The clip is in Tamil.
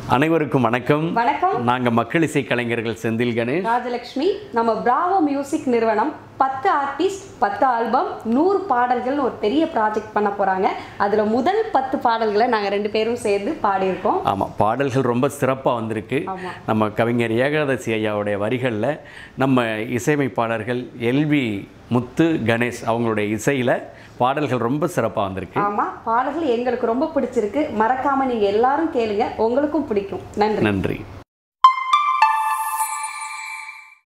அனைவருக்கும் வணக்கம் வணக்கம் நாங்கள் மக்கள் இசை கலைஞர்கள் செந்தில் கணேஷ் ராஜலக்ஷ்மி நம்ம பிராவோ மியூசிக் நிறுவனம் பத்து ஆர்டிஸ்ட் பத்து ஆல்பம் நூறு பாடல்கள்னு ஒரு பெரிய ப்ராஜெக்ட் பண்ண போகிறாங்க அதில் முதல் பத்து பாடல்களை நாங்கள் ரெண்டு பேரும் சேர்ந்து பாடியிருக்கோம் ஆமாம் பாடல்கள் ரொம்ப சிறப்பாக வந்திருக்கு ஆமா. நம்ம கவிஞர் ஏகாதசி ஐயாவுடைய வரிகளில் நம்ம இசையமைப்பாளர்கள் எல்வி முத்து கணேஷ் அவங்களுடைய இசையில் பாடல்கள் ரொம்ப சிறப்பாக வந்திருக்கு ஆமாம் பாடல்கள் எங்களுக்கு ரொம்ப பிடிச்சிருக்கு மறக்காமல் நீங்கள் எல்லாரும் கேளுங்க உங்களுக்கும் பிடிக்கும் நன்றி நன்றி